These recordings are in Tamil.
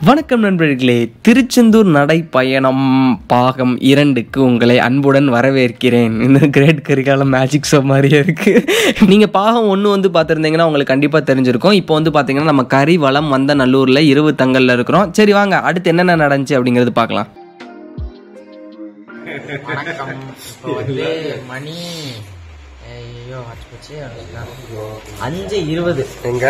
வணக்கம் நண்பர்களே திருச்செந்தூர் நடைப்பயணம் பாகம் இரண்டுக்கு உங்களை அன்புடன் வரவேற்கிறேன் இந்த கிரேட் கரிகாலம் மேஜிக் ஷோ மாதிரியே இருக்கு நீங்கள் பாகம் ஒன்று வந்து பார்த்துருந்தீங்கன்னா உங்களுக்கு கண்டிப்பாக தெரிஞ்சிருக்கும் இப்போ வந்து பார்த்தீங்கன்னா நம்ம கரிவளம் வந்த நல்லூரில் இருபது தங்கல்ல இருக்கிறோம் சரி வாங்க அடுத்து என்னென்ன நடந்துச்சு அப்படிங்கிறது பார்க்கலாம் வணக்கம் இப்போ வந்து மணி ஐயோ ஆச்சு போச்சு அஞ்சு இருபது எங்க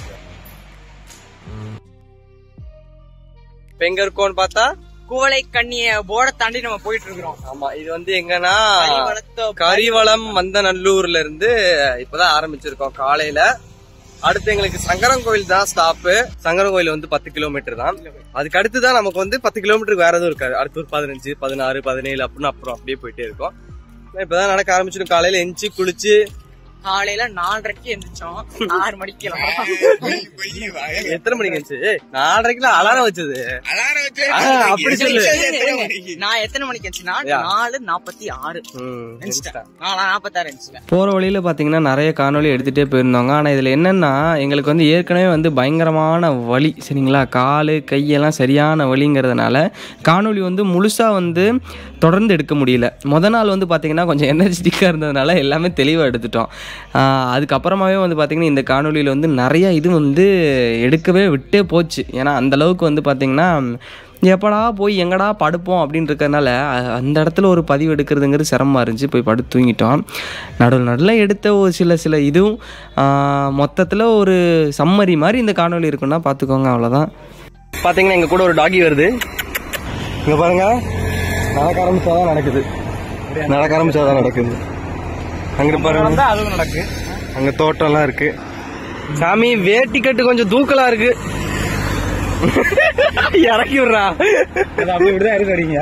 இப்போ எங்க இருக்கோம்னு பார்த்தா குவளை கண்ணிய போர்ட தாண்டி நம்ம போயிட்டு இருக்கிறோம் ஆமா இது வந்து எங்கன்னா கரிவளத்தோ- கரிவளம் வந்த நல்லூர்ல இருந்து இப்பதான் ஆரம்பிச்சிருக்கோம் காலையில அடுத்து எங்களுக்கு சங்கரன் கோயில் தான் ஸ்டாப்பு சங்கரன் கோயில் வந்து பத்து கிலோமீட்டர் தான் அதுக்கு அடுத்து தான் நமக்கு வந்து பத்து கிலோமீட்டருக்கு வேற எதுவும் இருக்காது அடுத்து ஒரு பதினஞ்சு பதினாறு பதினேழு அப்படின்னு அப்புறம் அப்படியே போயிட்டே இருக்கோம் இப்பதான் நடக்க ஆரம்பிச்சிடும் காலையில எஞ்சி குளிச்சு காலையில நாலரைக்கு எந்திரிச்சோம் ஆறு மணிக்கு கிளம்புறோம். எத்தனை மணிக்கு இருந்துச்சு நாலரைக்குல அலாரம் வச்சது ஆ, அப்படி சொல்லு நான் எத்தனை மணிக்கு இருந்துச்சுன்னா நாலு நாற்பத்தி ஆறு ம், எந்திரிச்சிட்டேன் நாலு நாற்பத்தாறு இருந்துச்சு போகிற வழியில் பார்த்தீங்கன்னா நிறைய காணொளி எடுத்துகிட்டே போயிருந்தாங்க ஆனால் இதில் என்னென்னா எங்களுக்கு வந்து ஏற்கனவே வந்து பயங்கரமான வலி சரிங்களா கால் கையெல்லாம் சரியான வலிங்கிறதுனால காணொளி வந்து முழுசாக வந்து தொடர்ந்து எடுக்க முடியல முத நாள் வந்து பார்த்திங்கன்னா கொஞ்சம் எனர்ஜெட்டிக்காக இருந்ததுனால எல்லாமே தெளிவாக எடுத்துட்டோம் ஆஹ் அதுக்கப்புறமாவே வந்து பார்த்திங்கன்னா இந்த காணொளியில் வந்து நிறைய இது வந்து எடுக்கவே விட்டே போச்சு ஏன்னா அந்த அளவுக்கு வந்து பார்த்திங்கன்னா எப்படா போய் எங்கடா படுப்போம் அப்படின்னு இருக்கறனால அ- அந்த இடத்துல ஒரு பதிவு எடுக்கிறதுங்கிறது சிரமமாக இருந்துச்சு போய் படுத்து தூங்கிட்டோம் நடுவில் நடுவில் எடுத்த ஒரு சில சில இதுவும் மொத்தத்தில் ஒரு சம்மரி மாதிரி இந்த காணொளி இருக்குன்னா பார்த்துக்கோங்க அவ்வளோதான் பார்த்தீங்கன்னா எங்கள் கூட ஒரு டாகி வருது இங்கே பாருங்க நடக்க ஆரம்பிச்சாதான் நடக்குது நடக்க ஆரம்பிச்சாதான் நடக்குது அங்கிட்டு பாருங்க அதுவும் நடக்கு அங்க தோட்டம்லாம் இருக்கு சாமி வேட்டி கட்டு கொஞ்சம் தூக்கலா இருக்கு இறக்கி விடுறா அப்படி இப்படிதான் இருக்கீங்க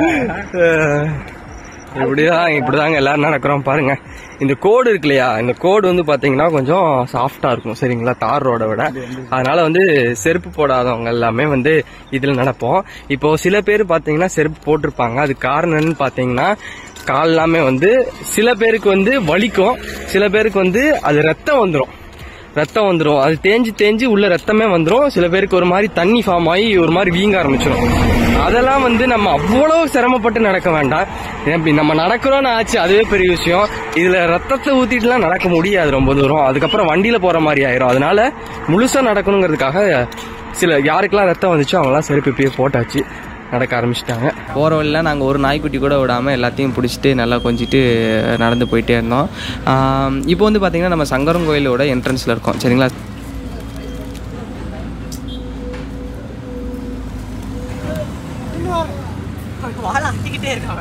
இப்படிதான் இப்படிதாங்க எல்லாரும் நடக்கிறோம் பாருங்க இந்த கோடு இருக்கு இல்லையா இந்த கோடு வந்து பாத்தீங்கன்னா கொஞ்சம் சாஃப்டா இருக்கும் சரிங்களா தார் ரோட விட அதனால வந்து செருப்பு போடாதவங்க எல்லாமே வந்து இதுல நடப்போம் இப்போ சில பேர் பாத்தீங்கன்னா செருப்பு போட்டிருப்பாங்க அது காரணம் என்னன்னு பாத்தீங்கன்னா கால் எல்லாமே வந்து சில பேருக்கு வந்து வலிக்கும் சில பேருக்கு வந்து அது ரத்தம் வந்துடும் ரத்தம் வந்துடும் அது தேஞ்சு தேஞ்சு உள்ள ரத்தமே வந்துடும் சில பேருக்கு ஒரு மாதிரி தண்ணி ஃபார்ம் ஆகி ஒரு மாதிரி வீங்க ஆரம்பிச்சிடும் அதெல்லாம் வந்து நம்ம அவ்வளவு சிரமப்பட்டு நடக்க வேண்டாம் இப்படி நம்ம நடக்கிறோம்னு ஆச்சு அதுவே பெரிய விஷயம் இதுல ரத்தத்தை ஊத்திட்டுலாம் நடக்க முடியாது ரொம்ப தூரம் அதுக்கப்புறம் வண்டியில போற மாதிரி ஆயிரும் அதனால முழுசா நடக்கணுங்கிறதுக்காக சில யாருக்கெல்லாம் ரத்தம் வந்துச்சோ அவங்களாம் செருப்பு இப்பயே போட்டாச்சு நடக்க ஆரம்பிச்சிட்டாங்க போகிற வழியில் நாங்கள் ஒரு நாய்க்குட்டி கூட விடாமல் எல்லாத்தையும் பிடிச்சிட்டு நல்லா கொஞ்சிட்டு நடந்து போயிட்டே இருந்தோம் ஆம், இப்போ வந்து பார்த்திங்கன்னா நம்ம சங்கரம் கோயிலோட என்ட்ரன்ஸில் இருக்கோம் சரிங்களா வாழை அட்டிக்கிட்டே இருக்கான்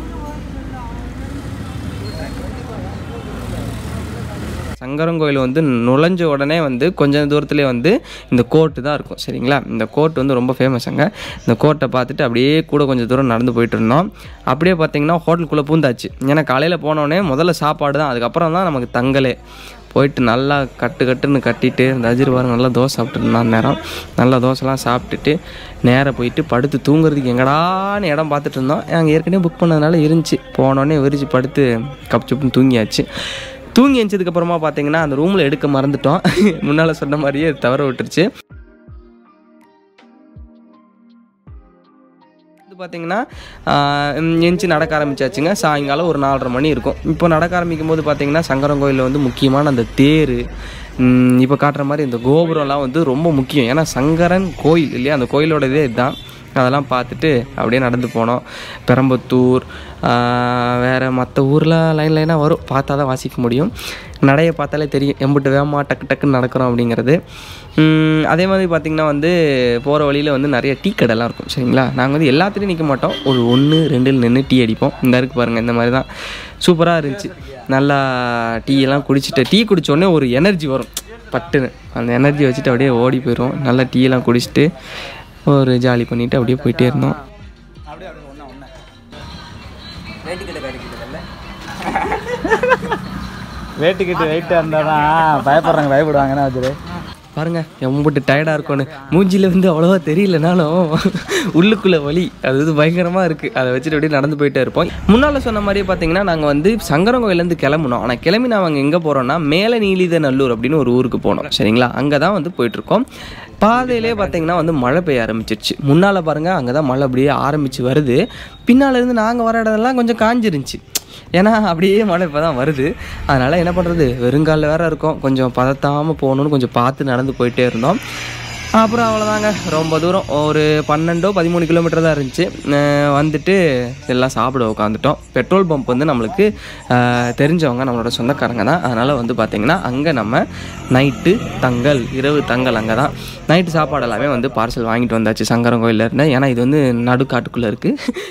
சங்கரம் கோயில் வந்து நுழைஞ்ச உடனே வந்து கொஞ்சம் தூரத்துலேயே வந்து இந்த கோர்ட்டு தான் இருக்கும் சரிங்களா இந்த கோர்ட் வந்து ரொம்ப ஃபேமஸ் அங்கே இந்த கோர்ட்டை பார்த்துட்டு அப்படியே கூட கொஞ்சம் தூரம் நடந்து போயிட்டு இருந்தோம் அப்படியே பார்த்தீங்கன்னா ஹோட்டலுக்குள்ளே பூந்தாச்சு ஏன்னா காலையில் போனோடனே முதல்ல சாப்பாடு தான் அதுக்கப்புறம் தான் நமக்கு தங்கலே போயிட்டு நல்லா கட்டு கட்டுன்னு கட்டிட்டு இந்த அஜிர் பாருங்க நல்லா தோசை சாப்பிட்டுட்டு இருந்தான் நேரம் நல்லா தோசைலாம் சாப்பிட்டுட்டு நேராக போயிட்டு படுத்து தூங்குறதுக்கு எங்கடான்னு இடம் பார்த்துட்டு இருந்தோம் அங்கே ஏற்கனவே புக் பண்ணதுனால இருந்துச்சு போனோடனே விரிச்சு படுத்து கப் சுப்புன்னு தூங்கியாச்சு தூங்கி எழுந்ததுக்கு அப்புறமா பார்த்தீங்கன்னா அந்த ரூமில் எடுக்க மறந்துட்டோம் முன்னால் சொன்ன மாதிரியே அது தவற விட்டுருச்சு இது பார்த்தீங்கன்னா எஞ்சி நடக்க ஆரம்பிச்சாச்சுங்க சாயங்காலம் ஒரு நாலரை மணி இருக்கும் இப்போ நடக்க ஆரம்பிக்கும் போது பார்த்தீங்கன்னா சங்கரன் கோயிலில் வந்து முக்கியமான அந்த தேர் இப்போ காட்டுற மாதிரி இந்த கோபுரம்லாம் வந்து ரொம்ப முக்கியம் ஏன்னா சங்கரன் கோயில் இல்லையா அந்த கோயிலோட இதே இதுதான் அதெல்லாம் பார்த்துட்டு அப்படியே நடந்து போனோம் பெரம்பத்தூர் ஆஹ் வேற மற்ற ஊரில் லைன் லைனாக வரும் பார்த்தா தான் வாசிக்க முடியும் நடைய பார்த்தாலே தெரியும் எம்பிட்டு வேகமாக டக்கு டக்குன்னு நடக்கிறோம் அப்படிங்கிறது உம், அதே மாதிரி பார்த்திங்கன்னா வந்து போகிற வழியில் வந்து நிறைய டீ கடைலாம் இருக்கும் சரிங்களா நாங்கள் வந்து எல்லாத்துலேயும் நிற்க மாட்டோம் ஒரு ஒன்று ரெண்டில் நின்று டீ அடிப்போம் இந்த இருக்கு பாருங்கள் இந்த மாதிரி தான் சூப்பராக இருந்துச்சு நல்லா டீ எல்லாம் குடிச்சிட்டு டீ குடிச்ச உடனே ஒரு எனர்ஜி வரும் பட்டுன்னு அந்த எனர்ஜி வச்சுட்டு அப்படியே ஓடி போயிடும் நல்லா டீ எல்லாம் குடிச்சிட்டு ஒரு ஜாலி பண்ணிட்டு அப்படியே போயிட்டே இருந்தோம் வேட்டுக்கிட்டு வெயிட்டாக இருந்தால் தான் பயப்படுறாங்க பயப்படுவாங்கன்னு வச்சுரு பாருங்க எம்பிட்டு டயர்டாக இருக்கும்னு மூஞ்சில வந்து அவ்வளோவா தெரியலனாலும் உள்ளுக்குள்ளே வலி அது வந்து பயங்கரமாக இருக்குது அதை வச்சுட்டு அப்படியே நடந்து போயிட்டே இருப்போம் முன்னால் சொன்ன மாதிரியே பார்த்தீங்கன்னா நாங்கள் வந்து சங்கரங்கோயிலேருந்து கிளம்புனோம் ஆனால் கிளம்பி நாங்கள் எங்கே போகிறோம்னா மேலே நீலித நல்லூர் அப்படின்னு ஒரு ஊருக்கு போனோம் சரிங்களா அங்கே தான் வந்து போயிட்டுருக்கோம் பாதையிலே பார்த்தீங்கன்னா வந்து மழை பெய்ய ஆரம்பிச்சிருச்சு முன்னால் பாருங்கள் அங்கே தான் மழை அப்படியே ஆரம்பிச்சு வருது பின்னால இருந்து நாங்கள் வர இடம்லாம் கொஞ்சம் காஞ்சிருந்துச்சு ஏன்னா அப்படியே மழை இப்போ தான் வருது அதனால் என்ன பண்ணுறது வெறுங்காலில் வேற இருக்கோம் கொஞ்சம் பதத்தாமல் போகணுன்னு கொஞ்சம் பார்த்து நடந்து போயிட்டே இருந்தோம் அப்புறம் அவ்வளோதாங்க ரொம்ப தூரம் ஒரு பன்னெண்டோ பதிமூணு கிலோமீட்டர் தான் இருந்துச்சு அஹ் வந்துட்டு எல்லாம் சாப்பிட உட்காந்துட்டோம் பெட்ரோல் பம்ப் வந்து நம்மளுக்கு அஹ், தெரிஞ்சவங்க நம்மளோட சொந்தக்காரங்க தான் அதனால் வந்து பார்த்திங்கன்னா அங்கே நம்ம நைட்டு தங்கல் இரவு தங்கல் அங்கே தான் நைட்டு சாப்பாடு எல்லாமே வந்து பார்சல் வாங்கிட்டு வந்தாச்சு சங்கரன் கோயிலில் இருந்து ஏன்னா இது வந்து நடுக்காட்டுக்குள்ளே இருக்குது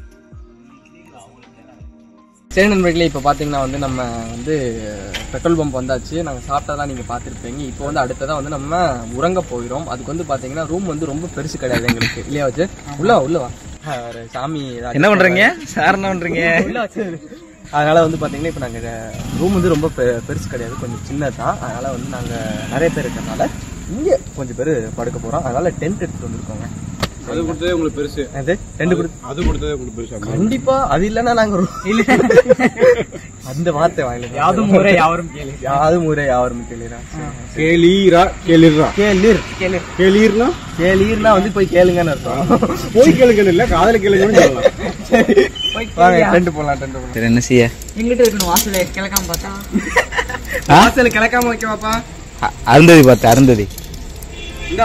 சரி நண்பர்களே இப்போ பார்த்தீங்கன்னா வந்து நம்ம வந்து பெட்ரோல் பம்ப் வந்தாச்சு நாங்கள் சாப்பிட்டதெல்லாம் நீங்கள் பார்த்துருப்பீங்க இப்போ வந்து அடுத்ததாக வந்து நம்ம உறங்க போயிடும் அதுக்கு வந்து பார்த்தீங்கன்னா ரூம் வந்து ரொம்ப பெருசு கிடையாது எங்களுக்கு இல்லையா வச்சு உள்ள வா, உள்ள வா ஒரு சாமி என்ன பண்றீங்க சார் என்ன பண்றீங்க உள்ள வச்சு அதனால வந்து பார்த்தீங்கன்னா இப்போ நாங்கள் ரூம் வந்து ரொம்ப பெ- பெருசு கிடையாது கொஞ்சம் சின்னது தான் அதனால வந்து நாங்கள் நிறைய பேர் இருக்கிறனால இங்கே கொஞ்சம் பேர் படுக்க போகிறோம் அதனால டென்ட் எடுத்துட்டு வந்திருக்கோங்க அது கொடுத்ததே உங்களுக்கு பெருசு அது டென்ட் கொடுத்து அது கொடுத்ததே உங்களுக்கு பெருசு கண்டிப்பா அது இல்லைன்னா நாங்க ஒரு- அந்த வார்த்தை வாங்கல யாதும் முறை யாவரும் கேளு யாதும் முறை யாவரும் கேளுரா கேளீரா கேளிர்ரா கேளிர் கேளிர் கேளீர்னா கேளிர்னா வந்து போய் கேளுங்கன்னு அர்த்தம் போய் கேளுங்க இல்ல காதல கேளுங்கன்னு சொல்லலாம் வாங்க டென்ட் போலாம் டென்ட் போலாம் சரி என்ன செய்ய எங்கிட்ட இருக்கணும் வாசல கிழக்காம பார்த்தா வாசல் கிளக்காம வைக்கவாப்பா அருந்ததி பார்த்து அருந்ததி இந்தா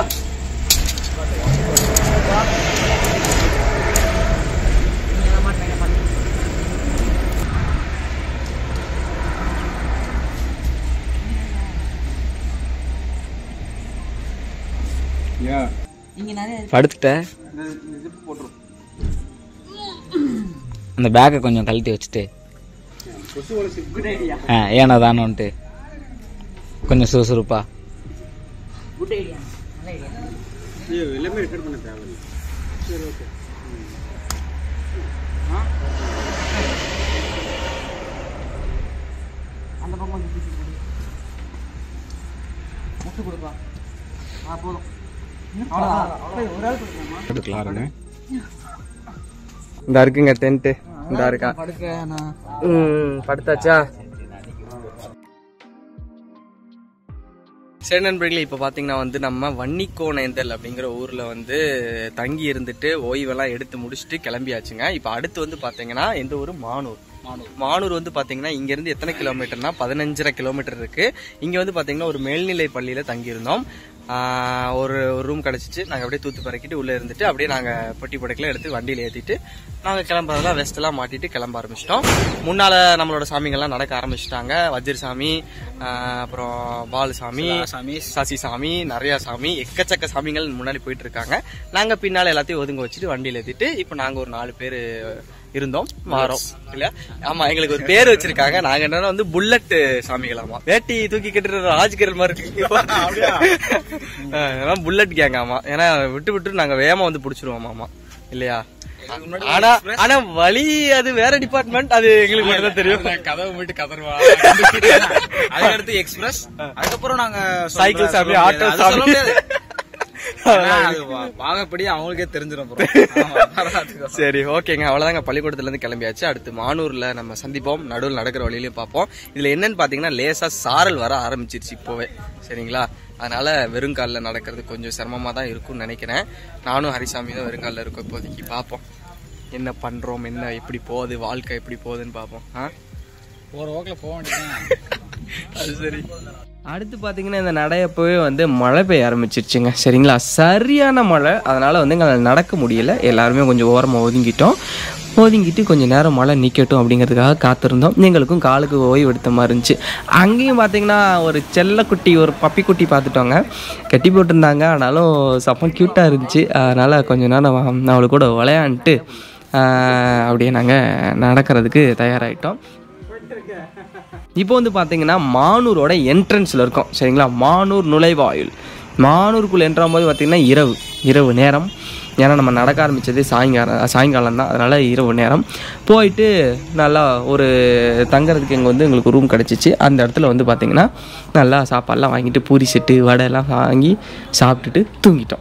ஏன் படுத்துட்ட அந்த பேக்கை கொஞ்சம் கழட்டி வச்சுட்டு ஆ ஏனா தானோன்ட்டு கொஞ்சம் சுறுசுறுப்பா எல்லாமே ரெக்கார்ட் பண்ண தேவையில்லை பாருங்க இந்த இருக்குங்க டென்ட் இந்த இருக்கா படுக்க நான் ம் படுத்தாச்சா சரி நண்பர்களே இப்போ பார்த்தீங்கன்னா வந்து நம்ம வன்னிக்கோணேந்தல் அப்படிங்கிற ஊரில் வந்து தங்கி இருந்துட்டு ஓய்வெல்லாம் எடுத்து முடிச்சுட்டு கிளம்பியாச்சுங்க இப்போ அடுத்து வந்து பார்த்தீங்கன்னா எந்த ஊர் மானூர் மானூர் மானூர் வந்து பார்த்தீங்கன்னா இங்கேருந்து எத்தனை கிலோமீட்டர்னா பதினஞ்சரை கிலோமீட்டர் இருக்கு இங்கே வந்து பார்த்தீங்கன்னா ஒரு மேல்நிலை பள்ளியில் தங்கியிருந்தோம் ஆஹ் ஒரு ஒரு ரூம் கிடச்சிச்சு நாங்கள் அப்படியே தூத்து பறக்கிட்டு உள்ளே இருந்துட்டு அப்படியே நாங்கள் பொட்டி படைக்கெல்லாம் எடுத்து வண்டியில் ஏற்றிட்டு நாங்கள் கிளம்புறதெல்லாம் வெஸ்டெல்லாம் மாட்டிட்டு கிளம்ப ஆரம்பிச்சிட்டோம் முன்னால் நம்மளோட சாமிங்கள்லாம் நடக்க ஆரம்பிச்சிட்டாங்க வஜ்ர சாமி ஆஹ் அப்புறம் பாலுசாமி சாமி சசி சாமி நிறைய சாமி எக்கச்சக்க சாமிகள் முன்னாடி போயிட்டு இருக்காங்க நாங்க பின்னால எல்லாத்தையும் ஒதுங்க வச்சுட்டு வண்டியில ஏத்திட்டு இப்போ நாங்க ஒரு நாலு பேர் இருந்தோம் மாறோம் இல்ல ஆமா எங்களுக்கு ஒரு பேர் வச்சிருக்காங்க நாங்க என்னன்னா வந்து புல்லட் சாமிகளாமா வேட்டி தூக்கி கட்டுற ராஜ்கிரல் மாதிரி இருக்கு ஆஹ் புல்லட் கேங் ஆமா ஏன்னா விட்டு விட்டு நாங்க வேகமா வந்து புடிச்சிருவோம் ஆமா இல்லையா ஆனா ஆனா வழி அது வேற டிபார்ட்மெண்ட் அது எங்களுக்கு மட்டும் தான் தெரியும் கதவை போயிட்டு கதறுவா அதுக்கடுத்து எக்ஸ்பிரஸ் அதுக்கப்புறம் நாங்க சைக்கிள் சாமி ஆட்டோ சாமி வாங்கப்படி அவங்களுக்கே தெரிஞ்சிடும் சரி ஓகேங்க அவ்வளவுதாங்க பள்ளிக்கூடத்துல இருந்து கிளம்பியாச்சு அடுத்து மானூர்ல நம்ம சந்திப்போம் நடுவில் நடக்கிற வழியிலையும் பார்ப்போம் இதுல என்னன்னு பாத்தீங்கன்னா லேசா சாரல் வர ஆரம்பிச்சிருச்சு இப்போவே சரிங்களா அதனால வெறுங்காலில் நடக்கிறது கொஞ்சம் சிரமமா தான் இருக்கும்னு நினைக்கிறேன் நானும் ஹரிசாமி தான் வெறுங்காலில் இருக்கோம் இப்போதைக்கு பார்ப்போம் என்ன பண்றோம் என்ன எப்படி போகுது வாழ்க்கை எப்படி போகுதுன்னு பார்ப்போம் ஆ போற வாக்கில் போக வேண்டியது அது சரி அடுத்து பார்த்தீங்கன்னா இந்த நடையப்பவே வந்து மழை பெய்ய ஆரம்பிச்சிருச்சுங்க சரிங்களா சரியான மழை அதனால் வந்து எங்களால் நடக்க முடியல எல்லாருமே கொஞ்சம் ஓரமாக ஒதுங்கிட்டோம் ஒதுங்கிட்டு கொஞ்சம் நேரம் மழை நிற்கட்டும் அப்படிங்கிறதுக்காக காத்திருந்தோம் எங்களுக்கும் காலுக்கு ஓய்வு எடுத்த மாதிரி இருந்துச்சு அங்கேயும் பார்த்தீங்கன்னா ஒரு செல்லக்குட்டி ஒரு பப்பி குட்டி பார்த்துட்டோங்க கட்டி போட்டிருந்தாங்க ஆனாலும் செம்ம க்யூட்டாக இருந்துச்சு அதனால் கொஞ்ச நேரம் அவளை கூட விளையாண்டுட்டு ஆஹ், அப்படியே நாங்கள் நடக்கிறதுக்கு தயாராகிட்டோம் இப்போ வந்து பார்த்தீங்கன்னா மானூரோட என்ட்ரன்ஸில் இருக்கோம் சரிங்களா மானூர் நுழைவாயில் மானூருக்குள்ளே என்ட்ரும் போது பார்த்தீங்கன்னா இரவு இரவு நேரம் ஏன்னா நம்ம நடக்க ஆரம்பித்தது சாயங்காலம் சாயங்காலம் தான் அதனால் இரவு நேரம் போயிட்டு நல்லா ஒரு தங்குறதுக்கு எங்கே வந்து எங்களுக்கு ரூம் கிடச்சிச்சு அந்த இடத்துல வந்து பார்த்திங்கன்னா நல்லா சாப்பாடெலாம் வாங்கிட்டு பூரி செட்டு வடை எல்லாம் வாங்கி சாப்பிட்டுட்டு தூங்கிட்டோம்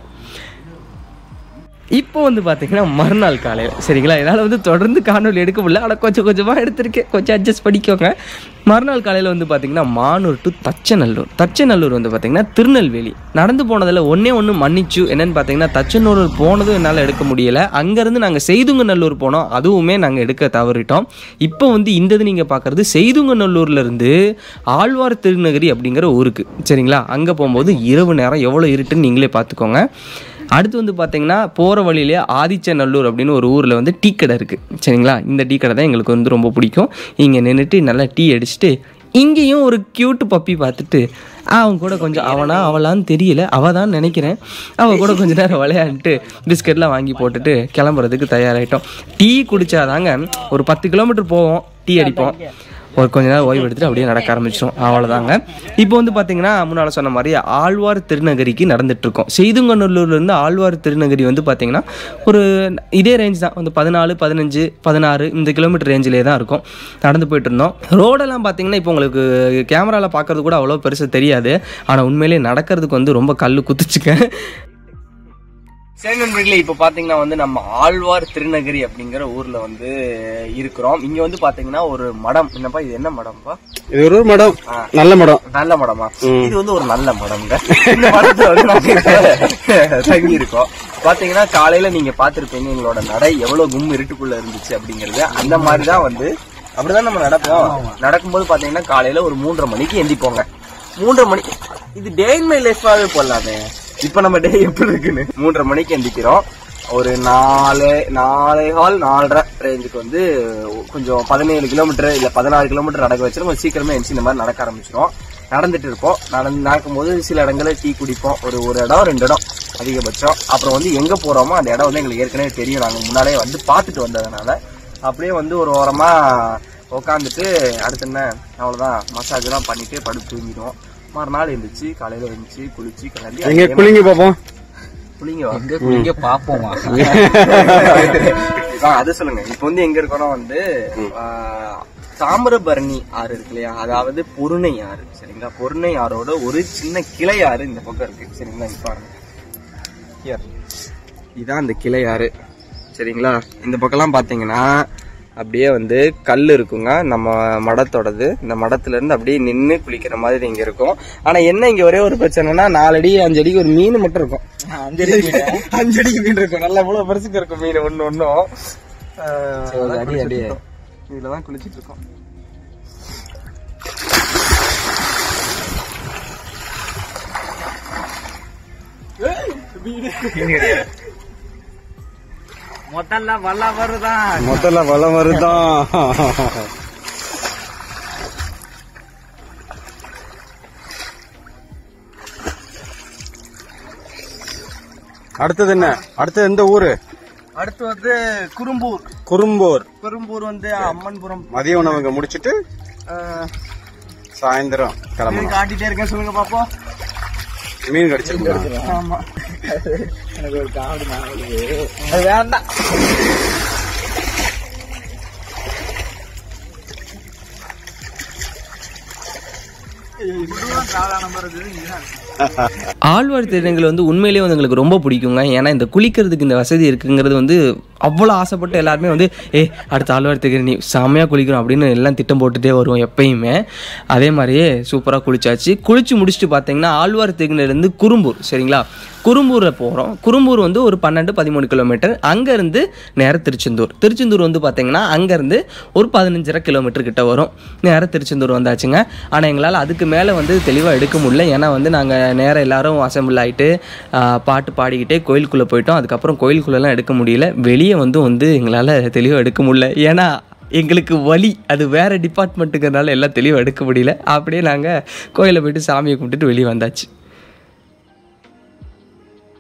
இப்போ வந்து பார்த்தீங்கன்னா மறுநாள் காலையில் சரிங்களா என்னால் வந்து தொடர்ந்து காணொலி எடுக்க முடியல ஆனால் கொஞ்சம் கொஞ்சமாக எடுத்திருக்கேன் கொஞ்சம் அட்ஜஸ்ட் பண்ணிக்கோங்க மறுநாள் காலையில் வந்து பார்த்தீங்கன்னா மானூர் டு தச்சநல்லூர் தச்சநல்லூர் வந்து பார்த்தீங்கன்னா திருநெல்வேலி நடந்து போனதில் ஒன்றே ஒன்று மன்னிச்சு என்னன்னு பார்த்தீங்கன்னா தச்சநல்லூர் போனதும் என்னால் எடுக்க முடியல அங்கேருந்து நாங்கள் செய்துங்கநல்லூர் போனோம் அதுவுமே நாங்கள் எடுக்க தவறிட்டோம் இப்போ வந்து இந்த இது நீங்கள் பார்க்குறது செய்துங்கநல்லூர்லேருந்து ஆழ்வார் திருநகரி அப்படிங்கிற ஊருக்கு சரிங்களா அங்கே போகும்போது இரவு நேரம் எவ்வளோ இருட்டுன்னு நீங்களே பார்த்துக்கோங்க அடுத்து வந்து பார்த்தீங்கன்னா போகிற வழியிலே ஆதிச்சநல்லூர் அப்படின்னு ஒரு ஊரில் வந்து டீ கடை இருக்குது சரிங்களா இந்த டீ கடை தான் எங்களுக்கு வந்து ரொம்ப பிடிக்கும் இங்கே நின்றுட்டு நல்லா டீ அடிச்சுட்டு இங்கேயும் ஒரு க்யூட் பப்பி பார்த்துட்டு அவன் கூட கொஞ்சம் அவனா அவளான்னு தெரியல அவள் தான் நினைக்கிறேன் அவள் கூட கொஞ்ச நேரம் விளையாண்டுட்டு பிஸ்கெட்லாம் வாங்கி போட்டுட்டு கிளம்புறதுக்கு தயாராகிட்டோம் டீ குடித்தாதாங்க ஒரு பத்து கிலோமீட்டர் போவோம் டீ அடிப்போம் ஒரு கொஞ்ச நேரம் ஓய்வு எடுத்துட்டு அப்படியே நடக்க ஆரம்பிச்சிடும் அவ்வளோதாங்க இப்போ வந்து பார்த்தீங்கன்னா முன்னால் சொன்ன மாதிரி ஆழ்வார் திருநகரிக்கு நடந்துட்டு இருக்கோம் செய்துங்கநல்லூர்லேருந்து ஆழ்வார் திருநகரி வந்து பார்த்தீங்கன்னா ஒரு இதே ரேஞ்ச் தான் வந்து பதினாலு பதினஞ்சு பதினாறு இந்த கிலோமீட்டர் ரேஞ்சிலே தான் இருக்கும் நடந்து போயிட்டு இருந்தோம் ரோடெல்லாம் பார்த்தீங்கன்னா இப்போ உங்களுக்கு கேமராவில் பார்க்கறது கூட அவ்வளோ பெருசு தெரியாது ஆனால் உண்மையிலேயே நடக்கிறதுக்கு வந்து ரொம்ப கல் குத்துச்சுக்க சரி நண்பர்களே இப்போ பார்த்தீங்கன்னா வந்து நம்ம ஆழ்வார் திருநகரி அப்படிங்கிற ஊர்ல வந்து இருக்கிறோம் இங்க வந்து பாத்தீங்கன்னா ஒரு மடம் என்னப்பா இது என்ன மடம்ப்பா இது ஒரு மடம் நல்ல மடம் நல்ல மடமா இது வந்து ஒரு நல்ல மடம்ங்க இந்த மடத்துல வந்து நாங்க தங்கி இருக்கோம் பாத்தீங்கன்னா காலையில நீங்க பாத்திருப்பீங்க எங்களோட நடை எவ்வளவு கும் இருட்டுக்குள்ள இருந்துச்சு அப்படிங்கறது அந்த மாதிரிதான் வந்து அப்படிதான் நம்ம நடப்போம் நடக்கும்போது பாத்தீங்கன்னா காலையில ஒரு மூன்றரை மணிக்கு எந்திப்போங்க மூன்றரை மணி இது டே இன் மை லைஃபாவே போடலாமே இப்ப நம்ம டே எப்படி இருக்குன்னு மூன்றரை மணிக்கு எந்திக்கிறோம் ஒரு நாலு நாலே கால் நாலரை ரேஞ்சுக்கு வந்து கொஞ்சம் பதினேழு கிலோமீட்டர் இல்ல பதினாறு கிலோமீட்டர் நடக்க வச்சிரும் கொஞ்சம் சீக்கிரமே எழுந்துச்சு இந்த மாதிரி நடக்க ஆரம்பிச்சிடும் நடந்துட்டு இருப்போம் நடந்து நடக்கும்போது சில இடங்களில் டீ குடிப்போம் ஒரு ஒரு இடம் ரெண்டு இடம் அதிகபட்சம் அப்புறம் வந்து எங்க போறோமோ அந்த இடம் வந்து எங்களுக்கு ஏற்கனவே தெரியும் நாங்க முன்னாலே வந்து பார்த்துட்டு வந்ததுனால அப்படியே வந்து ஒரு ஓரமா உட்காந்துட்டு அடுத்து என்ன அவ்வளவுதான் மசாஜ் எல்லாம் பண்ணிட்டு படுத்து தூங்கிடுவோம் மறுநாள் எழுந்துச்சு காலையில எழுந்துச்சு குளிச்சு கிளம்பி எங்க அதே குளிங்க பாப்போம் புளிங்க வா. எங்க குளிங்க பாப்போமா ஆ, அது சொல்லுங்க இப்ப வந்து எங்க இருக்கோம்னா வந்து ஆ, தாமிரபரணி ஆறு இருக்கு இல்லையா அதாவது பொருணை ஆறு சரிங்களா பொருணை ஆறோட ஒரு சின்ன கிளை ஆறு இந்த பக்கம் இருக்கு சரிங்களா இப்ப பாருங்க Here. இதான் அந்த கிளை ஆறு சரிங்களா இந்த பக்கம்லாம் பாத்தீங்கன்னா அப்படியே வந்து கல் இருக்குங்க நம்ம மடத்தோடது இந்த மடத்துல இருந்து அப்படியே நின்னு குளிக்கிற மாதிரி இங்க இருக்கும் ஆனா என்ன இங்க ஒரே ஒரு பிரச்சனைனா நாலடி அஞ்சு அடிக்கு ஒரு மீன் மட்டும் இருக்கும் அஞ்சு அடிக்கு மீன் இருக்கும் நல்லா இவ்வளவு பெருசுக்கு இருக்கும் மீன் ஒண்ணு ஒண்ணும் ஆஹ், அதான் அடி, குளிச்சிட்டு அடி. இருக்கோம். இதுலதான் குளிச்சிட்டு இருக்கோம் முதல்ல வல்ல வருதான் முதல்ல வளம் வருதான் அடுத்தது என்ன அடுத்தது எந்த ஊரு அடுத்து வந்து குறும்பூர் குறும்பூர் குறும்பூர் வந்து அம்மன்புரம் மதிய உணவுங்க முடிச்சிட்டு ஆஹ், சாயந்தரம் கிளம்பணும் காட்டிட்டே இருக்கேன் சொல்லுங்க பாப்போம் மீன் கடிச்சிருக்கா ஆமா எனக்கு ஒரு காமெடி ஞாபகம் அது வேண்டாம் ஆழ்வார் திருநங்கள் வந்து உண்மையிலேயே வந்து எங்களுக்கு ரொம்ப பிடிக்குங்க ஏன்னா இந்த குளிக்கிறதுக்கு இந்த வசதி இருக்குங்கிறது வந்து அவ்வளோ ஆசைப்பட்டு எல்லாருமே வந்து ஏ அடுத்த ஆழ்வார் திருநி செம்மையாக குளிக்கணும் அப்படின்னு எல்லாம் திட்டம் போட்டுட்டே வருவோம் எப்பயுமே அதே மாதிரியே சூப்பராக குளிச்சாச்சு குளிச்சு முடிச்சுட்டு பார்த்தீங்கன்னா ஆழ்வார் திருநெல்லேருந்து குறும்பூர் சரிங்களா குறும்பூரில் போகிறோம் குறும்பூர் வந்து ஒரு பன்னெண்டு பதிமூணு கிலோமீட்டர் அங்கேருந்து நேராக திருச்செந்தூர் திருச்செந்தூர் வந்து பார்த்தீங்கன்னா அங்கேருந்து ஒரு பதினஞ்சரை கிலோமீட்டர் கிட்ட வரும் நேராக திருச்செந்தூர் வந்தாச்சுங்க ஆனால் எங்களால் அதுக்கு மேலே வந்து தெளிவாக எடுக்க முடியல ஏன்னா வந்து நாங்கள் நேராக எல்லாரும் அசம்பிள் ஆகிட்டு பாட்டு பாடிக்கிட்டே கோயிலுக்குள்ளே போயிட்டோம் அதுக்கப்புறம் கோயிலுக்குள்ளெல்லாம் எடுக்க முடியல வெளியே வந்து வந்து எங்களால் தெளிவாக எடுக்க முடியல ஏன்னா எங்களுக்கு வலி அது வேறு டிபார்ட்மெண்ட்டுங்கிறனால எல்லாம் தெளிவாக எடுக்க முடியல அப்படியே நாங்கள் கோயிலில் போயிட்டு சாமியை கும்பிட்டுட்டு வெளியே வந்தாச்சு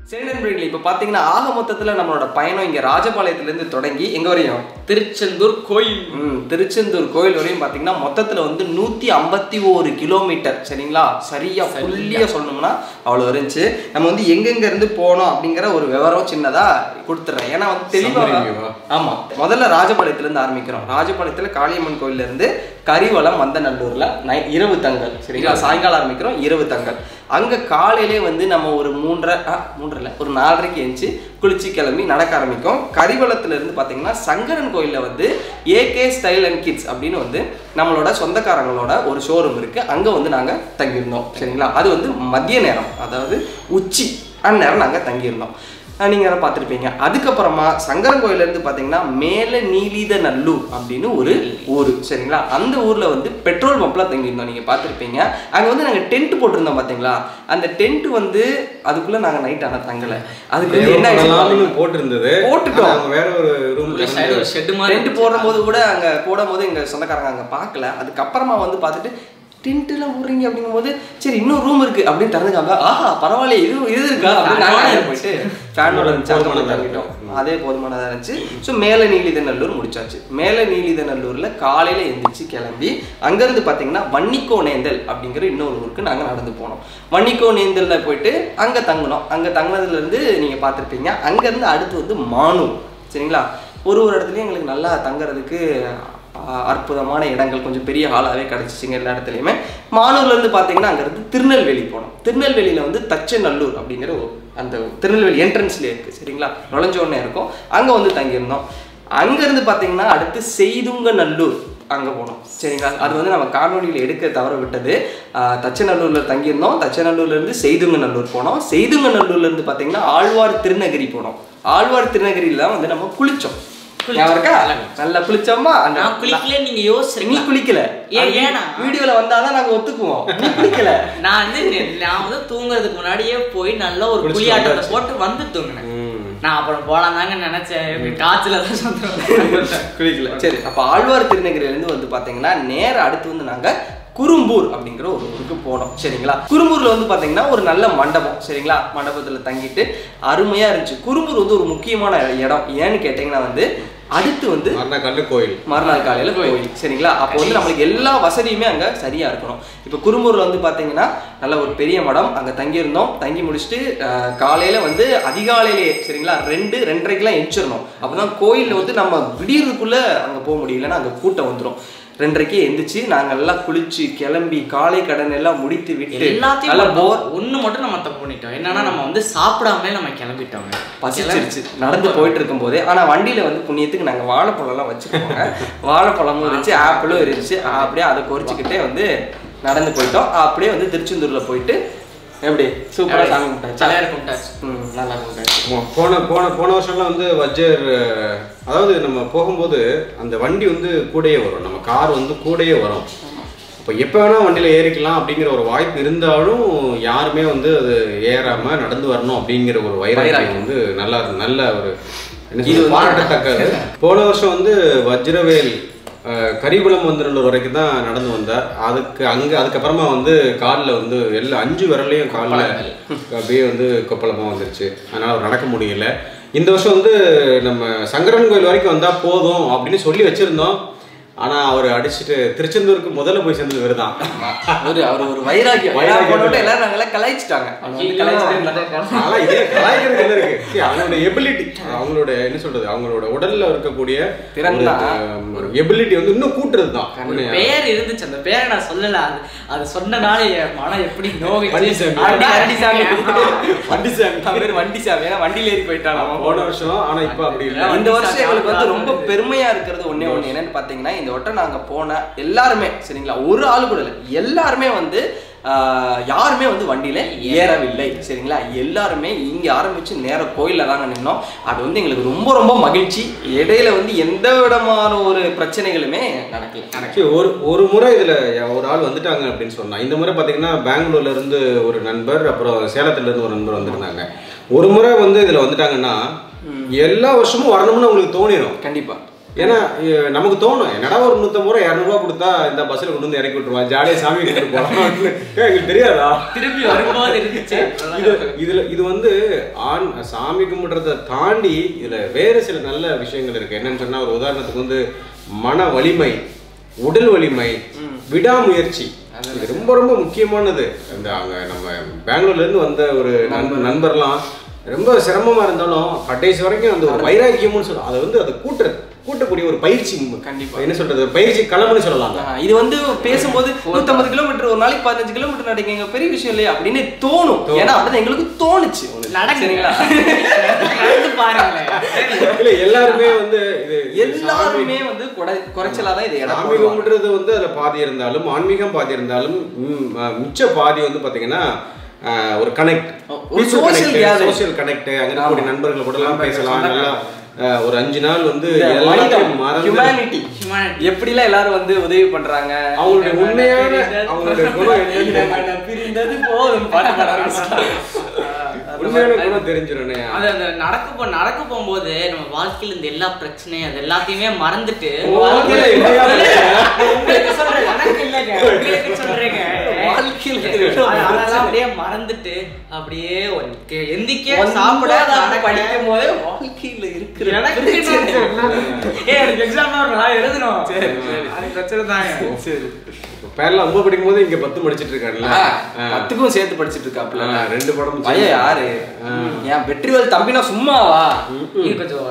சரி நண்பர்களே இப்போ பார்த்தீங்கன்னா ஆக மொத்தத்தில் நம்மளோட பயணம் இங்கே ராஜபாளையத்துலேருந்து தொடங்கி எங்கே வரையும் திருச்செந்தூர் கோயில் ம் திருச்செந்தூர் கோயில் வரையும் பார்த்தீங்கன்னா மொத்தத்தில் வந்து நூற்றி ஐம்பத்தி ஒரு கிலோமீட்டர் சரிங்களா சரியாக ஃபுல்லியாக சொல்லணும்னா அவ்வளோ இருந்துச்சு நம்ம வந்து எங்கெங்க இருந்து போனோம் அப்படிங்கிற ஒரு விவரம் சின்னதாக கொடுத்துட்றேன் ஏன்னா வந்து தெளிவாக ஆமாம் முதல்ல ராஜபாளையத்துலேருந்து ஆரம்பிக்கிறோம் ராஜபாளையத்தில் காளியம்மன் கோயிலேருந்து கரிவலம் வந்தநல்லூரில் நை இரவு தங்கல் சரிங்களா சாயங்காலம் ஆரம்பிக்கிறோம் இரவு தங்கல் அங்கே காலையிலே வந்து நம்ம ஒரு மூன்றரை ஆ, மூன்றரை ஒரு நாலரைக்கு எழுந்துச்சு குளிச்சு கிளம்பி நடக்க ஆரம்பிக்கும் கரிவலத்துல இருந்து பார்த்தீங்கன்னா சங்கரன் கோயிலில் வந்து ஏகே ஸ்டைல் அண்ட் கிட்ஸ் அப்படின்னு வந்து நம்மளோட சொந்தக்காரங்களோட ஒரு ஷோரூம் இருக்கு அங்கே வந்து நாங்கள் தங்கியிருந்தோம் சரிங்களா அது வந்து மதிய நேரம் அதாவது உச்சி அந்நேரம் நாங்கள் தங்கியிருந்தோம் அஹ் நீங்க அதை பார்த்துருப்பீங்க அதுக்கப்புறமா சங்கரன் கோயில்ல இருந்து பார்த்தீங்கன்னா மேல நீலித நல்லூர் அப்படின்னு ஒரு ஊர் சரிங்களா அந்த ஊர்ல வந்து பெட்ரோல் பம்ப்ல தங்கியிருந்தோம் நீங்க பார்த்துருப்பீங்க அங்க வந்து நாங்க டென்ட் போட்டிருந்தோம் பாத்தீங்களா அந்த டென்ட் வந்து அதுக்குள்ள நாங்க நைட் ஆனா தங்கல அதுக்கு வந்து என்ன ஆயிடுச்சு நாங்களும் போட்டிருந்தது போட்டுட்டோம். ஆனா அவங்க வேற ஒரு ரூம்ல சைடு ஒரு ஷெட் மாதிரி டென்ட் போடும்போது கூட அங்க போடும்போது எங்க சொந்தக்காரங்க அங்க பார்க்கல அதுக்கப்புறமா வந்து பார்த்துட்டு டென்ட்லாம் போடுறீங்க அப்படிங்கும்போது சரி இன்னும் ரூம் இருக்கு அப்படின்னு திறந்துக்காங்க ஆஹா பரவாயில்ல இது இது இருக்கா அப்படின்னு நாங்க அங்க போயிட்டு ஃபேனோட இருந்துச்சு அங்க போய் தங்கிட்டோம் அதே போதுமானதாக இருந்துச்சு ஸோ மேலே நீலிதநல்லூர் முடிச்சாச்சு மேலே நீலிதநல்லூர்ல காலையில எந்திரிச்சு கிளம்பி அங்கேருந்து பார்த்தீங்கன்னா வன்னிக்கோ நேந்தல் அப்படிங்கிற இன்னொரு ஊருக்கு நாங்கள் நடந்து போனோம் வன்னிக்கோ நேந்தல்ல போயிட்டு அங்கே தங்கினோம் அங்கே தங்கினதுல இருந்து நீங்கள் பார்த்துருப்பீங்க அங்கேருந்து அடுத்து வந்து மானூர் சரிங்களா ஒரு ஒரு இடத்துலையும் எங்களுக்கு நல்லா தங்குறதுக்கு ஆஹ், அற்புதமான இடங்கள் கொஞ்சம் பெரிய ஹாலாகவே கிடச்சிச்சிங்க எல்லா இடத்துலையுமே மானூர்லேருந்து பார்த்தீங்கன்னா அங்கேருந்து திருநெல்வேலி போனோம் திருநெல்வேலியில் வந்து தச்சநல்லூர் அப்படிங்கிற ஒரு அந்த திருநெல்வேலி என்ட்ரன்ஸ்லேயே இருக்குது சரிங்களா நுழைஞ்ச உடனே இருக்கும் அங்கே வந்து தங்கியிருந்தோம் அங்கேருந்து பார்த்தீங்கன்னா அடுத்து செய்துங்கநல்லூர் அங்கே போனோம் சரிங்களா அது வந்து நம்ம காணொலியில் எடுக்க தவற விட்டது ஆஹ், தச்சநல்லூரில் தங்கியிருந்தோம் தச்சநல்லூர்லேருந்து செய்துங்கநல்லூர் போனோம் செய்துங்கநல்லூர்லேருந்து பார்த்தீங்கன்னா ஆழ்வார் திருநகரி போனோம் ஆழ்வார் திருநகரியில் வந்து நம்ம குளித்தோம் ஞாபகம் இருக்கா நல்லா குளிச்சோமா அந்த நான் குளிக்கல நீங்க நீ யோசிச்சிருக்கீங்க குளிக்கல ஏன், ஏன்னா? வீடியோல வந்தாதான் நாங்க ஒத்துக்குவோம் நீ குளிக்கல நான் வந்து நெ- நான் வந்து தூங்குறதுக்கு முன்னாடியே போய் நல்ல ஒரு குளியாட்டத்தை போட்டு வந்து தூங்கினேன் நான் அப்புறம் போலாம் தாங்க நினைச்சேன் இப்படி காய்ச்சல தான் சொந்தம் குளிக்கல சரி அப்ப ஆழ்வார் திருநகரில இருந்து வந்து பாத்தீங்கன்னா நேர அடுத்து வந்து நாங்க குறும்பூர் அப்படிங்கிற ஒரு ஊருக்கு போனோம் சரிங்களா குறும்பூர்ல வந்து பாத்தீங்கன்னா ஒரு நல்ல மண்டபம் சரிங்களா மண்டபத்துல தங்கிட்டு அருமையா இருந்துச்சு குறும்பூர் வந்து ஒரு முக்கியமான இடம் ஏன்னு கேட்டீங்கன்னா வந்து அடுத்து வந்து மரணக்கல்லு கோயில் மறுநாள் காலையில கோயில் சரிங்களா அப்போ வந்து நம்மளுக்கு எல்லா வசதியுமே அங்க சரியா இருக்கணும் இப்போ குறும்பூர்ல வந்து பாத்தீங்கன்னா நல்ல ஒரு பெரிய மடம் அங்க தங்கியிருந்தோம் தங்கி முடிச்சுட்டு அஹ், காலையில வந்து அதிகாலையிலே சரிங்களா ரெண்டு ரெண்டரைக்கெல்லாம் எந்திரிச்சிடணும் அப்பதான் கோயில்ல வந்து நம்ம விடியறதுக்குள்ள அங்க போக முடியலன்னா அங்க கூட்டம் வந்துரும் ரெண்டரைக்கே எந்திரிச்சு நாங்க எல்லாம் குளிச்சு கிளம்பி காலை கடன் எல்லாம் முடித்து விட்டு எல்லாத்தையும் நல்லா போர் பண்ணோம். ஒண்ணு மட்டும் நம்ம தப்பு பண்ணிட்டோம் என்னன்னா நம்ம வந்து சாப்பிடாம நம்ம கிளம்பிட்டோங்க பசிச்சிருச்சு நடந்து போயிட்டு இருக்கும் போதே ஆனா வண்டியில வந்து புண்ணியத்துக்கு நாங்க வாழைப்பழம் எல்லாம் வச்சுக்கோங்க வாழைப்பழமும் இருந்துச்சு ஆப்பிளும் இருந்துச்சு அப்படியே அதை பொரிச்சுக்கிட்டே வந்து நடந்து போயிட்டோம் அப்படியே வந்து திருச்செந்தூர்ல போயிட்டு எப்படி சூப்பரா சாமி கும்பிட்டாச்சு தலையார் கும்பிட்டாச்சு ம் நல்லா கும்பிட்டாச்சு ஆமா, போன போன போன வருஷம்லாம் வந்து வஜ்ஜர் அஹ், அதாவது நம்ம போகும்போது அந்த வண்டி வந்து கூடயே வரும் நம்ம கார் வந்து கூடயே வரும் இப்போ எப்போ வேணா வண்டியில் ஏறிக்கலாம் அப்படிங்கிற ஒரு வாய்ப்பு இருந்தாலும் யாருமே வந்து அது ஏறாம நடந்து வரணும் அப்படிங்கிற ஒரு வைராக்கியம் வைராக்கியம். வந்து நல்லா நல்ல ஒரு என்ன இது சொல்றது, வந்து- பாராட்டத்தக்கது போன வருஷம் வந்து வஜ்ரவேல் அஹ், கரிகுளம் வந்துள்ளூர் வரைக்கும் தான் நடந்து வந்தார் அதுக்கு அங்கே அதுக்கப்புறமா வந்து காலில் வந்து எல்லா அஞ்சு விரலையும் காலில் அப்படியே வந்து கொப்பளமாக வந்துருச்சு அதனால் அவர் நடக்க முடியல இந்த வருஷம் வந்து நம்ம சங்கரன் கோயில் வரைக்கும் வந்தால் போதும் அப்படின்னு சொல்லி வச்சுருந்தோம் ஆனால் அவர் அடிச்சுட்டு திருச்செந்தூருக்கு முதல்ல போய் சேர்ந்தது இவர் தான் ஒரு அவர் ஒரு வைராக்கியம் வைராக்கியம். போட்டு எல்லாரும் நாங்கெல்லாம் கலாய்ச்சிட்டாங்க அவங்க வந்து கலாய்ச்சிட்டே இருந்தாங்க. அதெல்லாம் இதே கலாய்க்கிறது என்ன இருக்கு See, அவங்களோட எபிலிட்டி அவங்களோட என்ன சொல்றது அவங்களோட உடல்ல இருக்கக்கூடிய திறன் தான். ஒரு எபிலிட்டி வந்து இன்னும் கூட்டுறது தான் ஒரு பேர் இருந்துச்சு அந்த பேரை நான் சொல்லல அது அது சொன்னனால என் மனம் எப்படி நோவிச்சு வண்டிசாமி. வண்டி வண்டிசாமி வண்டி சாமி. அவன் பேர் வண்டிசாமி ஏன்னா வண்டியில ஏறி போயிட்டான் அவன். போன வருஷம் ஆனா இப்ப அப்படி இல்ல இந்த வருஷம் எங்களுக்கு வந்து ரொம்ப பெருமையா இருக்கிறது ஒண்ணே ஒண்ணு என்னன்னு பாத்தீங்கன்னா இந்த வட்டம் நாங்க போன எல்லாருமே சரிங்களா ஒரு ஆளு கூட இல்லை எல்லாருமே வந்து ஆஹ், யாருமே வந்து வண்டியில ஏறவில்லை சரிங்களா எல்லாருமே இங்க ஆரம்பிச்சு நேர கோயில்ல தாங்க நின்னோம் அது வந்து எங்களுக்கு ரொம்ப ரொம்ப மகிழ்ச்சி இடையில வந்து எந்த விதமான ஒரு பிரச்சனைகளுமே நடக்கல Actually, ஒரு ஒரு முறை இதுல ஒரு ஆள் வந்துட்டாங்க அப்படின்னு சொன்னா இந்த முறை பாத்தீங்கன்னா பெங்களூர்ல இருந்து ஒரு நண்பர் அப்புறம் சேலத்துல இருந்து ஒரு நண்பர் வந்திருந்தாங்க ஒரு முறை வந்து இதுல வந்துட்டாங்கன்னா எல்லா வருஷமும் வரணும்னு உங்களுக்கு தோணிடும் கண்டிப்பா ஏன்னா எ- நமக்கு தோணும் என்னடா ஒரு நூற்றம்பது ரூபா இரநூறுவா கொடுத்தா இந்த பஸ்ஸில் கொண்டு வந்து இறக்கி விட்டுருவான் ஜாலியாக சாமி கும்பிட்டு போகலாம் எங்களுக்கு தெரியாதா திருப்பி வரும்போது இருந்துச்சு இது இதுல இது வந்து ஆண் சாமி கும்பிடுறத தாண்டி இதுல வேறு சில நல்ல விஷயங்கள் இருக்கு என்னன்னு சொன்னா ஒரு உதாரணத்துக்கு வந்து மன வலிமை உடல் வலிமை விடாமுயற்சி இது ரொம்ப ரொம்ப முக்கியமானது இந்த அங்க நம்ம பெங்களூர்ல இருந்து வந்த ஒரு நண்பர் நண்பர்லாம் ரொம்ப சிரமமா இருந்தாலும் கடைசி வரைக்கும் அந்த ஒரு வைராக்கியம்னு சொல்லுவோம் அதை வந்து அதை கூட்டுறது கூட்டக்கூடிய ஒரு பயிற்சி கண்டிப்பா. என்ன சொல்றது ஒரு பயிற்சி களம்னு சொல்லலாம் ஆ, இது வந்து பேசும்போது நூத்தம்பது கிலோமீட்டர் ஒரு நாளைக்கு பதினஞ்சு கிலோமீட்டர் நடக்கீங்க பெரிய விஷயம் இல்லையா அப்படின்னு தோணும் ஏன்னா அப்படிதான் எங்களுக்கு தோணுச்சு நடக்குறீங்களா நடந்து பாருங்களேன் இல்ல எல்லாருமே வந்து இது இது எல்லாருமே வந்து குறை- குறைச்சலா தான் இதை இடம் சாமி போடுவாங்க. கும்பிடுறது வந்து அதுல பாதி இருந்தாலும் ஆன்மீகம் பாதி இருந்தாலும் ம், அஹ், மிச்ச பாதி வந்து பாத்தீங்கன்னா அஹ், ஒரு கனெக்ட் ஒரு social gathering. சோஷியல் கனெக்ட் அங்க இருக்கக்கூடிய நண்பர்கள் கூட எல்லாம் பேசலாம் நல்லா அஹ், ஒரு அஞ்சு நாள் வந்து இந்த எல்லாத்தையும் மனிதம், மறந்து humanity. Humanity. எப்படிலாம் எல்லாரும் வந்து உதவி பண்றாங்க அவங்களுடைய உண்மையான அவங்களுடைய குணம் என்னன்னு பிரிந்தது போதும் பாட்டு பாட ஆரம்பிச்சிட்டாங்க. உண்மையான குணம் தெரிஞ்சிடும் அது அந்த நடக்க போ நடக்க போகும்போது நம்ம வாழ்க்கையில இந்த எல்லா பிரச்சனையும் அது எல்லாத்தையுமே மறந்துட்டு உங்க வாழ்க்கையில என்னையா பிரச்சனை? உங்களுக்கு சொல்றேன் எனக்கு இல்லைங்க உங்களுக்கு சொல்றேங்க வாழ்க்கையில அது- அதெல்லாம் அப்படியே மறந்துட்டு அப்படியே ஒரு கே- எந்திக்க சாப்பிட சாப்பிட நடக்க படிக்கும் போதே வாழ்க்கையில இருக்கிற எனக்கு பிரச்சனை. ஏய், எனக்கு exam வரும், நான் எழுதணும். அது பிரச்சனை தாங்க. சரி பேர்ல ஒன்பது படிக்கும் போது இங்க பத்து படிச்சிட்டு இருக்காருல்ல ஆ, ஆ. பத்துக்கும் சேர்த்து படிச்சிட்டு இருக்காப்ல ஆ, ரெண்டு படம் பையன் யாரு ஏன் வெற்றிவேல் தம்பினா சும்மாவா இது கொஞ்சம்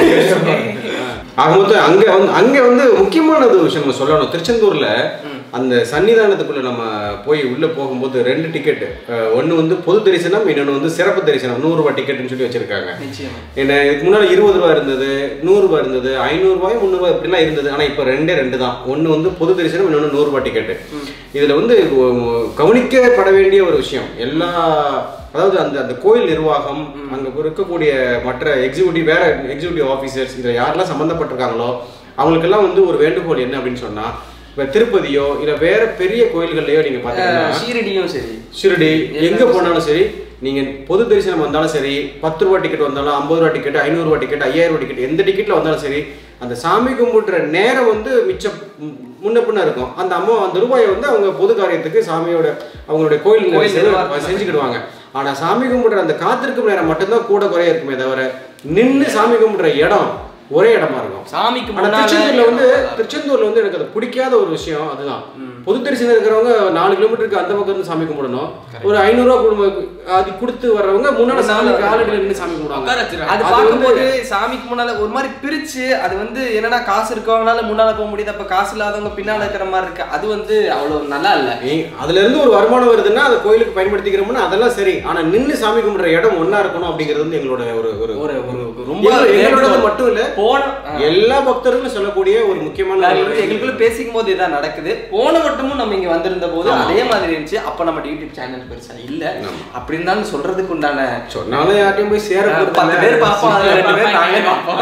ஆக மொத்தம் அங்க வந்து அங்க வந்து முக்கியமானது விஷயம் நம்ம சொல்லணும் திருச்செந்தூர்ல அந்த சன்னிதானத்துக்குள்ள நம்ம போய் உள்ள போகும்போது ரெண்டு டிக்கெட் ஒன்னு வந்து பொது தரிசனம் இன்னொன்னு வந்து சிறப்பு தரிசனம் நூறு ரூபாய் டிக்கெட்னு சொல்லி வச்சிருக்காங்க நிச்சயமா என்ன இதுக்கு முன்னாடி இருபது ரூபாய் இருந்தது நூறு ரூபாய் இருந்தது ஐநூறு ரூபாய் முந்நூறு ரூபாய் இப்படிலாம் இருந்தது ஆனா இப்போ ரெண்டே ரெண்டு தான் ஒன்னு வந்து பொது தரிசனம் இன்னொன்னு நூறு ரூபாய் டிக்கெட் இதுல வந்து ஒ- கவனிக்கப்பட வேண்டிய ஒரு விஷயம் எல்லா அதாவது அந்த அந்த கோயில் நிர்வாகம் அங்க இருக்கக்கூடிய மற்ற எக்ஸிக்யூட்டிவ் வேற எக்ஸிக்யூட்டிவ் ஆஃபீஸர்ஸ் இதில் யாரெல்லாம் சம்மந்தப்பட்டிருக்காங்களோ அவங்களுக்கெல்லாம் வந்து ஒரு வேண்டுகோள் என்ன அப்படின்னு சொன்னா இப்போ திருப்பதியோ இல்ல வேற பெரிய கோயில்கள்லயோ நீங்க பாத்தீங்கன்னா ஷீரடியும் சரி ஷிரடி எங்க போனாலும் சரி நீங்க பொது தரிசனம் வந்தாலும் சரி பத்து ரூபா டிக்கெட் வந்தாலும் ஐம்பது ரூபா டிக்கெட் ஐநூறு ரூபா டிக்கெட் ஐயாயிரம் ரூபா டிக்கெட் எந்த டிக்கெட்ல வந்தாலும் சரி அந்த சாமி கும்பிடுற நேரம் வந்து மிச்சம் ம், முன்ன பின்ன இருக்கும் அந்த அம்மா அந்த ரூபாயை வந்து அவங்க பொது காரியத்துக்கு சாமியோட அவங்களுடைய கோயில் கோயில் செலவு- நிர்வாகம். செஞ்சுக்கிடுவாங்க ஆனா சாமி கும்பிடுற அந்த காத்திருக்கும் நேரம் மட்டும்தான் கூட குறைய இருக்குமே தவிர நின்னு சாமி கும்பிடுற இடம் ஒரே இடமா இருக்கும் சாமிக்கு ஆனா முன்னால திருச்செந்தூர்ல வந்து திருச்செந்தூர்ல வந்து எனக்கு அது பிடிக்காத ஒரு விஷயம் அதுதான் பொது தரிசனம் இருக்கிறவங்க நாலு கிலோமீட்டருக்கு அந்த பக்கம் இருந்து சாமி கும்பிடணும் ஒரு ஐநூறு ரூபா குடும்ப அது கொடுத்து வர்றவங்க முன்னாடி சாமி காலடியில் நின்று சாமி கும்பிடுவாங்க உட்கார வச்சிருவாங்க. அது அது பார்க்கும்போது சாமிக்கு முன்னால ஒரு மாதிரி பிரிச்சு அது வந்து என்னன்னா காசு இருக்கவங்களால முன்னால போக முடியுது அப்ப காசு இல்லாதவங்க பின்னால இருக்கிற மாதிரி இருக்கு அது வந்து அவ்வளவு நல்லா இல்ல நீ- அதுல இருந்து ஒரு வருமானம் வருதுன்னா அதை கோயிலுக்கு பயன்படுத்திக்கிறோம்னா அதெல்லாம் சரி ஆனா நின்னு சாமி கும்பிடுற இடம் ஒண்ணா இருக்கணும் அப்படிங்கிறது வந்து எங்களோட ஒரு ஒரு ஒரு ஒரு ரொம்ப எங்களோட- எங்களோடது மட்டும் இல்ல போன எல்லா பக்தர்களும் சொல்லக்கூடிய ஒரு முக்கியமான நாங்க ஒரு வந்து எங்களுக்குள்ள பேசிக்கும் போது இதான் நடக்குது போன வட்டமும் நம்ம இங்க வந்திருந்த போது அதே மாதிரி இருந்துச்சு அப்ப நம்ம யூடியூப் சேனல் பெருசா இல்ல அப்படி இருந்தாலும் சொல்றதுக்கு உண்டான சொன்னாலும் யார்ட்டையும் போய் சேர பத்து பேர் பார்ப்போம் அதுல ரெண்டு பேர் நாங்களே பார்ப்போம்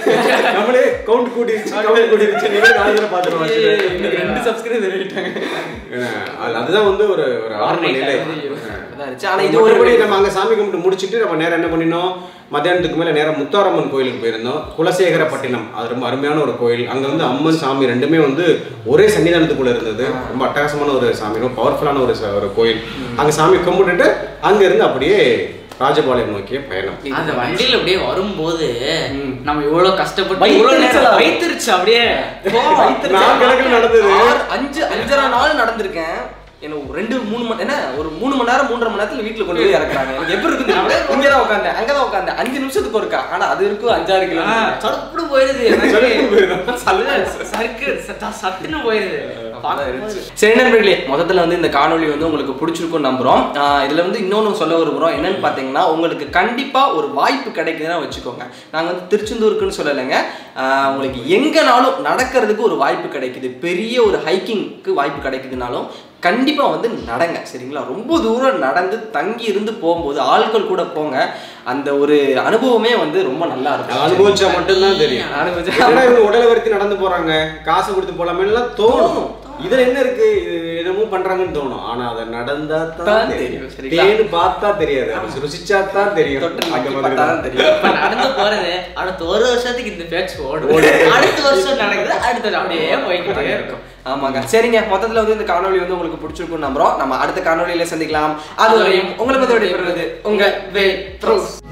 நம்மளே கவுண்ட் கூட்டிருச்சு கவுண்ட் கூட்டிருச்சு நீங்களே நாலு பேரை பார்த்துருவாங்க இன்னைக்கு ரெண்டு சப்ஸ்கிரைபர் ஏறிட்டாங்க அது- அதுதான் வந்து ஒரு ஒரு ஆரம்ப நிலை அதான் இருந்துச்சு. ஆனா இது இது ஒரு ஒருபடி நம்ம அங்க சாமி கும்பிட்டு முடிச்சிட்டு நம்ம நேரம் என்ன பண்ணினோம் மத்தியானத்துக்கு மேல நேரம் முத்தாரம்மன் கோயிலுக்கு போயிருந்தோம் குலசேகரப்பட்டினம் அது ரொம்ப அருமையான ஒரு கோயில் அங்க வந்து அம்மன் சாமி ரெண்டுமே வந்து ஒரே சன்னிதானத்துக்குள்ள இருந்தது ரொம்ப அட்டகாசமான ஒரு சாமி ரொம்ப பவர்ஃபுல்லான ஒரு ச- ஒரு கோயில் அங்க சாமி கும்பிட்டுட்டு அங்க இருந்து அப்படியே ராஜபாளையம் நோக்கிய பயணம் அந்த வண்டியில அப்படியே வரும்போது நம்ம இவ்வளவு கஷ்டப்பட்டு வயித்து இவ்வளவு எரிச்சலா நேரம் இருக்கும். வைத்திருச்சு அப்படியே நாள் கணக்குல நடந்தது ஆறு- அஞ்சு அஞ்சரை நாள் நடந்திருக்கேன் என்ன ஒரு ரெண்டு மூணு மணி என்ன ஒரு மூணு மணி நேரம் மூன்றரை மணி நேரத்துல வீட்டுல கொண்டு போய் இறக்குறாங்க எனக்கு எப்படி இருக்கு தெரியுமா? இங்கதான் உட்காந்தேன் அங்கதான் உட்காந்தேன் அஞ்சு நிமிஷத்துக்கு ஒருக்கா ஆனா அது இருக்கும் அஞ்சாறு கிலோ சடுப்புடு போயிருது எனக்கு சருக்கு ச- சட்டுன்னு போயிருது பார்க்கும்போது சரி நண்பர்களே மொத்தத்தில் வந்து இந்த காணொளி வந்து உங்களுக்கு பிடிச்சிருக்கும்னு நம்புகிறோம் இதில் வந்து இன்னொன்று சொல்ல விரும்புகிறோம் என்னன்னு பார்த்தீங்கன்னா உங்களுக்கு கண்டிப்பாக ஒரு வாய்ப்பு கிடைக்குதுன்னா வச்சுக்கோங்க நாங்கள் வந்து திருச்செந்தூருக்குன்னு சொல்லலைங்க ஆஹ் உங்களுக்கு எங்கேனாலும் நடக்கிறதுக்கு ஒரு வாய்ப்பு கிடைக்குது பெரிய ஒரு ஹைக்கிங்க்கு வாய்ப்பு கிடைக்குதுனாலும் கண்டிப்பாக வந்து நடங்க சரிங்களா ரொம்ப தூரம் நடந்து தங்கி இருந்து போகும்போது ஆட்கள் கூட போங்க அந்த ஒரு அனுபவமே வந்து ரொம்ப நல்லா இருக்கும் அனுபவிச்சா மட்டும்தான் தெரியும் அனுபவிச்சா என்னடா இவங்க உடலை வருத்தி நடந்து போறாங்க காசு கொடுத்து போலாமே எல்லாம் தோணும் தோணும், இதுல என்ன இருக்கு இது என்னமோ பண்றாங்கன்னு தோணும் ஆனா அது நடந்தா தான் தான் தெரியும், தெரியும் சரிங்களா? தேனு பார்த்தா தெரியாது அது ருசிச்சா தான் தெரியும் தொட்டு அந்த நக்கி மாதிரி பார்த்தா தான். தான் தெரியும் இப்ப நடந்து போறது அடுத்த ஒரு வருஷத்துக்கு இந்த பேச்சு ஓடும் அடுத்த வருஷம் நடக்குது அடுத்த அப்படியே போய்கிட்டே இருக்கும் ஆமாங்க சரிங்க மொத்தத்துல வந்து இந்த காணொளி வந்து உங்களுக்கு பிடிச்சிருக்கும் நம்புறோம் நம்ம அடுத்த காணொளியில சந்திக்கலாம் அதுவரையும் உங்களுக்கு வந்து விடைபெறுவது உங்க வே ப்ரோஸ்